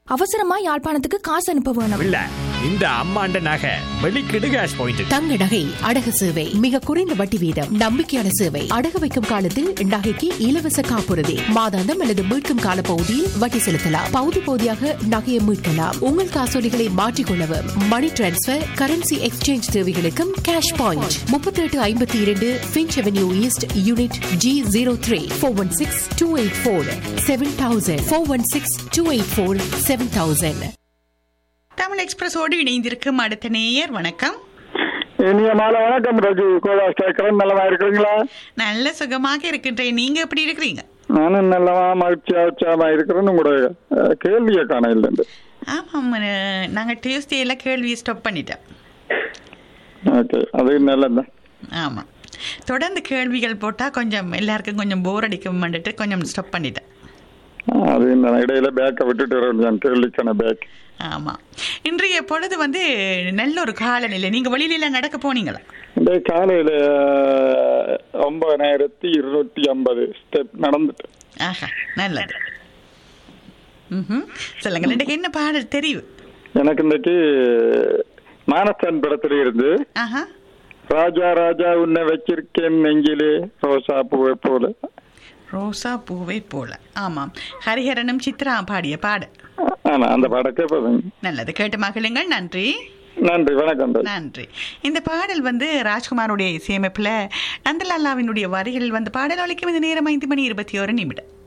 அவசரமா யாழ்ப்பாணத்துக்கு காசு அனுப்ப வேணும் இல்ல இந்த அம்மாண்ட நகை வெளிக்கிடு கேஷ் பாயிண்ட் தங்க நகை அடகு சேவை மிக குறைந்த வட்டி வீதம் நம்பிக்கையான சேவை அடகு வைக்கும் காலத்தில் நகைக்கு இலவச காப்புறுதி மாதாந்தம் அல்லது மீட்கும் கால பகுதியில் வட்டி செலுத்தலாம் பகுதி பகுதியாக நகையை மீட்கலாம் உங்கள் காசோலிகளை மாற்றிக்கொள்ளவும் மணி டிரான்ஸ்பர் கரன்சி எக்ஸ்சேஞ்ச் தேவைகளுக்கும் கேஷ் பாயிண்ட் முப்பத்தி எட்டு ஐம்பத்தி இரண்டு Finch avenue east unit G zero three four one six two eight four seven thousand four one six two eight four seven thousand Tamil எக்ஸ்பிரஸோடு இணைந்திருக்கும் அடுத்த நேயர் வணக்கம் இனிய மாலை வணக்கம் ரகு கோதாஸ் கேட்கிறேன் நல்லமா இருக்கிறீங்களா நல்ல சுகமாக இருக்கின்றேன் நீங்க எப்படி இருக்கிறீங்க நானும் நல்லமா மகிழ்ச்சியா உற்சாகமா இருக்கிறேன்னு உங்களோட அஹ், கேள்வியை காண இல்லைண்டு ஆமாம் அஹ், நாங்க டியூஸ்டேல கேள்வியை ஸ்டாப் பண்ணிட்டோம் ஓகே அது நல்லதுதான் ஆமாம் தொடர்ந்து கேள்விகள் போட்டா கொஞ்சம் எல்லாருக்கும் கொஞ்சம் போர் அடிக்கும் கொஞ்சம் ஸ்டாப் பண்ணிட்டேன் ஆ, அது இந்த இடையில பேக்கை விட்டுட்டு வரேன் கேள்விக்கான பேக் ஆமாம் இன்றைய பொழுது வந்து நல்ல ஒரு காலநிலை நீங்க வெளியில எல்லாம் நடக்க போனீங்களா இந்த காலையில அஹ், ஒன்பதாயிரத்தி இருநூற்றி ஐம்பது ஸ்டெப் நடந்துட்டு ஆஹா நல்லது ம் சொல்லுங்கள் எனக்கு என்ன பாடல் தெரியும் எனக்கு இன்றைக்கு மானஸ்தான் படத்துல இருந்து ஆஹா ராஜா ராஜா உன்னை வச்சிருக்கேன் நெஞ்சிலே ரோசா பூவை போல ரோசா பூவை போல ஆமாம் ஹரிஹரனும் சித்ரா பாடிய பாடல் ஆனா அந்த படத்தை போதுங்க நல்லது கேட்டு மகிழுங்கள் நன்றி நன்றி வணக்கம் ரகு. நன்றி இந்த பாடல் வந்து ராஜ்குமாருடைய இசையமைப்பில் நந்தலாலாவினுடைய வரிகள் வந்து பாடல் ஒழிக்கும் இந்த நேரம் ஐந்து மணி இருபத்தி ஒரு நிமிடம்